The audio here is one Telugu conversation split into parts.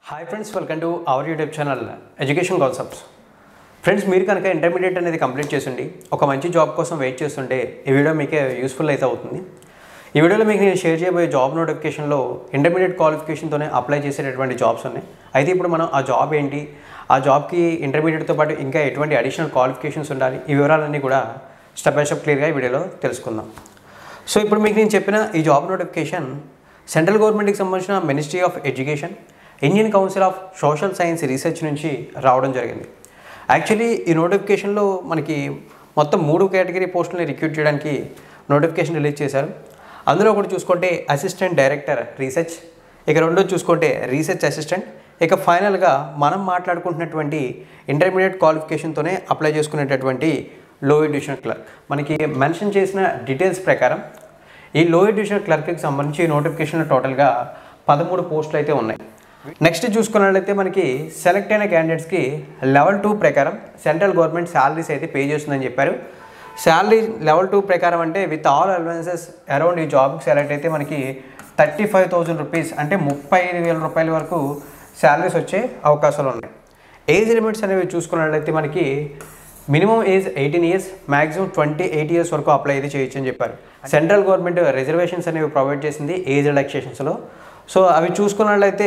hi friends welcome to our YouTube channel education concepts friends మీరు కనుక ఇంటర్మీడియట్ అనేది కంప్లీట్ చేసిండి ఒక మంచి జాబ్ కోసం వెయిట్ చేస్తుంటే ఈ వీడియో మీకే యూస్ఫుల్ అయితే అవుతుంది ఈ వీడియోలో మీకు నేను షేర్ చేయబోయే జాబ్ నోటిఫికేషన్లో ఇంటర్మీడియట్ క్వాలిఫికేషన్తోనే అప్లై చేసేటటువంటి జాబ్స్ ఉన్నాయి అయితే ఇప్పుడు మనం ఆ జాబ్ ఏంటి ఆ జాబ్కి ఇంటర్మీడియట్తో పాటు ఇంకా ఎటువంటి అడిషనల్ క్వాలిఫికేషన్స్ ఉండాలి ఈ వివరాలన్నీ కూడా స్టెప్ బై స్టెప్ క్లియర్గా ఈ వీడియోలో తెలుసుకుందాం సో ఇప్పుడు మీకు నేను చెప్పిన ఈ జాబ్ నోటిఫికేషన్ సెంట్రల్ గవర్నమెంట్కి సంబంధించిన ministry of education Indian council of social science research నుంచి రావడం జరిగింది యాక్చువల్లీ ఈ నోటిఫికేషన్లో మనకి మొత్తం మూడు కేటగిరీ పోస్టులని రిక్రూట్ చేయడానికి నోటిఫికేషన్ రిలీజ్ చేశారు అందులో ఒకటి చూసుకుంటే అసిస్టెంట్ డైరెక్టర్ రీసెర్చ్ ఇక రెండోది చూసుకుంటే రీసెర్చ్ అసిస్టెంట్ ఇక ఫైనల్గా మనం మాట్లాడుకుంటున్నటువంటి ఇంటర్మీడియట్ క్వాలిఫికేషన్తోనే అప్లై చేసుకునేటటువంటి లో ఎడ్యుకేషన్ క్లర్క్ మనకి మెన్షన్ చేసిన డీటెయిల్స్ ప్రకారం ఈ లో ఎడ్యుకేషన్ క్లర్క్కి సంబంధించి నోటిఫికేషన్ టోటల్గా పదమూడు పోస్టులు అయితే ఉన్నాయి నెక్స్ట్ చూసుకున్నట్లయితే మనకి సెలెక్ట్ అయిన క్యాండిడేట్స్కి లెవెల్ టూ ప్రకారం సెంట్రల్ గవర్నమెంట్ శాలరీస్ అయితే పే చేస్తుందని చెప్పారు శాలరీ లెవెల్ టూ ప్రకారం అంటే విత్ ఆల్ అలవెన్సెస్ అరౌండ్ ఈ జాబ్కి సెలెక్ట్ అయితే మనకి థర్టీ ఫైవ్ థౌజండ్ రూపీస్ అంటే ముప్పై ఐదు వేల రూపాయల వరకు శాలరీస్ వచ్చే అవకాశాలు ఉన్నాయి ఏజ్ లిమిట్స్ అనేవి చూసుకున్నట్లయితే మనకి minimum age eighteen years maximum twenty eight years వరకు అప్లై అయితే చేయొచ్చు అని చెప్పారు సెంట్రల్ గవర్నమెంట్ రిజర్వేషన్స్ అనేవి ప్రొవైడ్ చేసింది ఏజ్ రిలాక్సేషన్స్లో సో అవి చూసుకున్నట్లయితే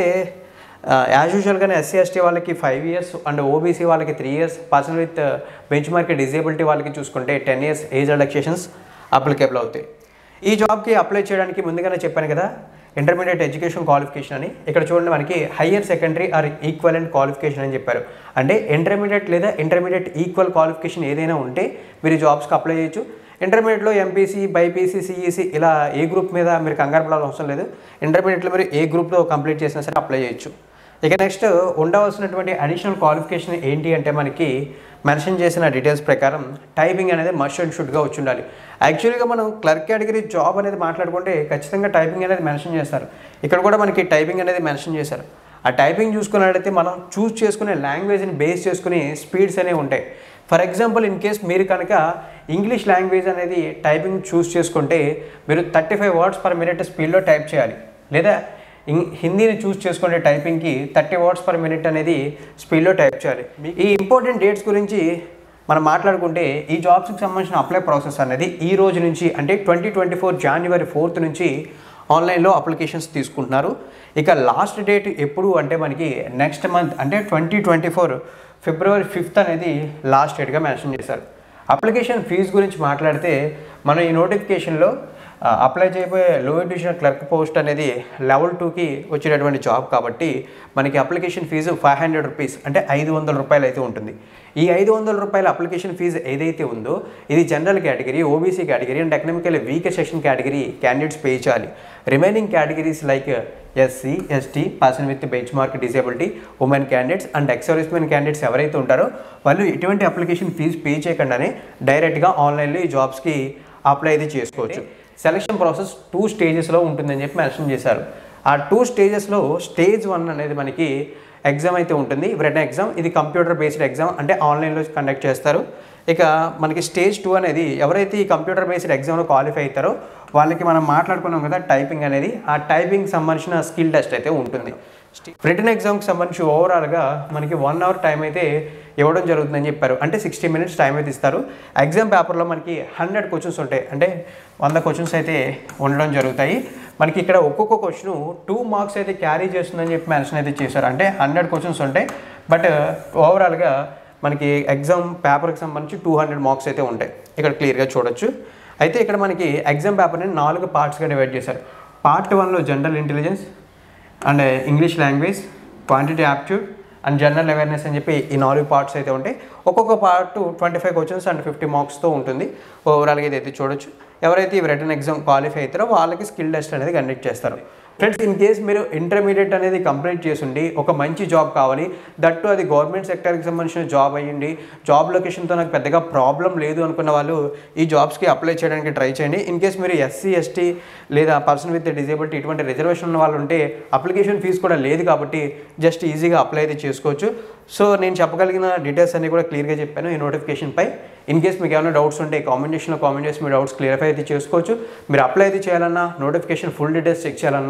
యాజ్ యూజువల్గానే ఎస్సీ ఎస్టీ వాళ్ళకి ఫైవ్ ఇయర్స్ అండ్ ఓబీసీ వాళ్ళకి three years person with benchmark disability వాళ్ళకి చూసుకుంటే ten years age relaxations applicable అవుతాయి ఈ జాబ్కి అప్లై చేయడానికి ముందుగానే చెప్పాను కదా ఇంటర్మీడియట్ ఎడ్యుకేషన్ క్వాలిఫికేషన్ అని ఇక్కడ చూడండి మనకి higher secondary or equivalent qualification అని చెప్పారు అంటే ఇంటర్మీడియట్ లేదా ఇంటర్మీడియట్ ఈక్వల్ క్వాలిఫికేషన్ ఏదైనా ఉంటే మీరు ఈ జాబ్స్కి అప్లై చేయొచ్చు ఇంటర్మీడియట్లో ఎంపీసీ బైపీసీ సిఈసీ ఇలా ఏ గ్రూప్ మీద మీరు కంగారు పడాల్సిన అవసరం లేదు ఇంటర్మీడియట్లో మీరు ఏ గ్రూప్లో కంప్లీట్ చేసినా సరే అప్లై చేయొచ్చు ఇక నెక్స్ట్ ఉండవలసినటువంటి అడిషనల్ క్వాలిఫికేషన్ ఏంటి అంటే మనకి మెన్షన్ చేసిన డీటెయిల్స్ ప్రకారం టైపింగ్ అనేది మస్ట్ అండ్ షుడ్గా వచ్చి ఉండాలి యాక్చువల్గా మనం క్లర్క్ కేటగిరీ జాబ్ అనేది మాట్లాడుకుంటే ఖచ్చితంగా టైపింగ్ అనేది మెన్షన్ చేస్తారు ఇక్కడ కూడా మనకి టైపింగ్ అనేది మెన్షన్ చేశారు ఆ టైపింగ్ చూసుకున్నట్లయితే మనం చూస్ చేసుకునే లాంగ్వేజ్ని బేస్ చేసుకుని స్పీడ్స్ అనేవి ఉంటాయి ఫర్ ఎగ్జాంపుల్ ఇన్ కేస్ మీరు కనుక ఇంగ్లీష్ లాంగ్వేజ్ అనేది టైపింగ్ చూస్ చేసుకుంటే మీరు thirty five words per minute స్పీడ్లో టైప్ చేయాలి లేదా ఇం- హిందీని చూస్ చేసుకునే టైపింగ్కి థర్టీ వర్డ్స్ పర్ మినిట్ అనేది స్పీడ్లో టైప్ చేయాలి ఈ ఇంపార్టెంట్ డేట్స్ గురించి మనం మాట్లాడుకుంటే ఈ జాబ్స్కి సంబంధించిన అప్లై ప్రాసెస్ అనేది ఈ రోజు నుంచి అంటే ట్వంటీ ట్వంటీ ఫోర్ జనవరి ఫోర్త్ నుంచి ఆన్లైన్లో అప్లికేషన్స్ తీసుకుంటున్నారు ఇక లాస్ట్ డేట్ ఎప్పుడు అంటే మనకి నెక్స్ట్ మంత్ అంటే ట్వంటీ ట్వంటీ ఫోర్ ఫిబ్రవరి ఫిఫ్త్ అనేది లాస్ట్ డేట్గా మెన్షన్ చేశారు అప్లికేషన్ ఫీజు గురించి మాట్లాడితే మనం ఈ నోటిఫికేషన్లో ఆ, అప్లై చేయబోయే లో ఎడ్యుకేషన్ క్లర్క్ పోస్ట్ అనేది లెవెల్ టూకి వచ్చేటటువంటి జాబ్ కాబట్టి మనకి application fee five hundred rupees అంటే ఐదు వందల రూపాయలు అయితే ఉంటుంది ఈ ఐదు వందల రూపాయల అప్లికేషన్ ఫీజు ఏదైతే ఉందో ఇది general category OBC category and economical weaker section category candidates pay చేయాలి remaining categories like SC ST person with benchmark disability women candidates and exservicemen candidates ఎవరైతే ఉంటారో వాళ్ళు ఎటువంటి అప్లికేషన్ ఫీజు పే చేయకుండానే డైరెక్ట్గా ఆన్లైన్లో ఈ జాబ్స్కి అప్లై అయితే చేసుకోవచ్చు సెలక్షన్ ప్రాసెస్ టూ స్టేజెస్లో ఉంటుందని చెప్పి మెన్షన్ చేశారు ఆ టూ స్టేజెస్లో స్టేజ్ వన్ అనేది మనకి ఎగ్జామ్ అయితే ఉంటుంది రిటర్న్ ఎగ్జామ్ ఇది కంప్యూటర్ బేస్డ్ ఎగ్జామ్ అంటే ఆన్లైన్లో కండక్ట్ చేస్తారు ఇక మనకి స్టేజ్ టూ అనేది ఎవరైతే ఈ కంప్యూటర్ బేస్డ్ ఎగ్జామ్లో క్వాలిఫై అవుతారో వాళ్ళకి మనం మాట్లాడుకున్నాం కదా టైపింగ్ అనేది ఆ టైపింగ్ సంబంధించిన స్కిల్ టెస్ట్ అయితే ఉంటుంది రిటర్న్ ఎగ్జామ్కి సంబంధించి ఓవరాల్గా మనకి వన్ అవర్ టైం అయితే ఇవ్వడం జరుగుతుందని చెప్పారు అంటే సిక్స్టీ మినిట్స్ టైం అయితే ఇస్తారు ఎగ్జామ్ పేపర్లో మనకి హండ్రెడ్ క్వశ్చన్స్ ఉంటాయి అంటే వంద క్వశ్చన్స్ అయితే ఉండడం జరుగుతాయి మనకి ఇక్కడ ఒక్కొక్క క్వశ్చన్ టూ మార్క్స్ అయితే క్యారీ చేస్తుందని చెప్పి మెన్షన్ అయితే చేశారు అంటే హండ్రెడ్ క్వశ్చన్స్ ఉంటాయి బట్ ఓవరాల్గా మనకి ఎగ్జామ్ పేపర్కి సంబంధించి టూ హండ్రెడ్ మార్క్స్ అయితే ఉంటాయి ఇక్కడ క్లియర్గా చూడొచ్చు అయితే ఇక్కడ మనకి ఎగ్జామ్ పేపర్ని నాలుగు పార్ట్స్గా డివైడ్ చేశారు పార్ట్ వన్లో general intelligence and English language quantity aptitude and general awareness అని చెప్పి ఈ నాలుగు పార్ట్స్ అయితే ఉంటాయి ఒక్కొక్క part twenty five questions and fifty మార్క్స్తో ఉంటుంది ఓవరాల్గా ఇది అయితే చూడొచ్చు ఎవరైతే ఈ రిటర్న్ ఎగ్జామ్ క్వాలిఫై అవుతారో వాళ్ళకి స్కిల్ టెస్ట్ అనేది కండక్ట్ చేస్తారు ఫ్రెండ్స్ ఇన్ కేస్ మీరు ఇంటర్మీడియట్ అనేది కంప్లీట్ చేసుండి ఒక మంచి జాబ్ కావాలి దట్టు అది గవర్నమెంట్ సెక్టర్కి సంబంధించిన జాబ్ అయ్యింది జాబ్ లొకేషన్తో నాకు పెద్దగా ప్రాబ్లం లేదు అనుకున్న వాళ్ళు ఈ జాబ్స్కి అప్లై చేయడానికి ట్రై చేయండి ఇన్ కేస్ మీరు ఎస్సీ ఎస్టీ లేదా పర్సన్ విత్ డిజేబిలిటీ ఇటువంటి రిజర్వేషన్ ఉన్న వాళ్ళు ఉంటే అప్లికేషన్ ఫీజు కూడా లేదు కాబట్టి జస్ట్ ఈజీగా అప్లై అయితే చేసుకోవచ్చు సో నేను చెప్పగలిగిన డీటెయిల్స్ అన్ని కూడా క్లియర్గా చెప్పాను ఈ నోటిఫికేషన్పై ఇన్ కేస్ మీకు ఏమైనా డౌట్స్ ఉంటే కామెంట్ కామెంట్ చేసి మీ డౌట్స్ క్లియర్ఫై అయితే చేసుకోవచ్చు మీరు అప్లై అయితే చేయాలన్నా నోటిఫికేషన్ ఫుల్ డీటెయిల్స్ చెక్ చేయాలన్నా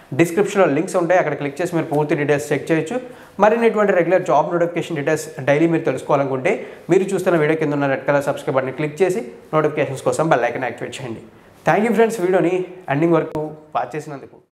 డిస్క్రిప్షన్లో లింక్స్ ఉంటాయి అక్కడ క్లిక్ చేసి మీరు పూర్తి డీటెయిల్స్ చెక్ చేయొచ్చు మరిన్ని ఇటువంటి regular job notification details daily మీరు తెలుసుకోవాలనుకుంటే మీరు చూస్తున్న వీడియో కింద ఉన్న red colour subscribe button click చేసి నోటిఫికేషన్స్ కోసం బెల్ ఐకన్ యాక్టివేట్ చేయండి థ్యాంక్ యూ ఫ్రెండ్స్ వీడియోని ఎండింగ్ వరకు వాచ్ చేసినందుకు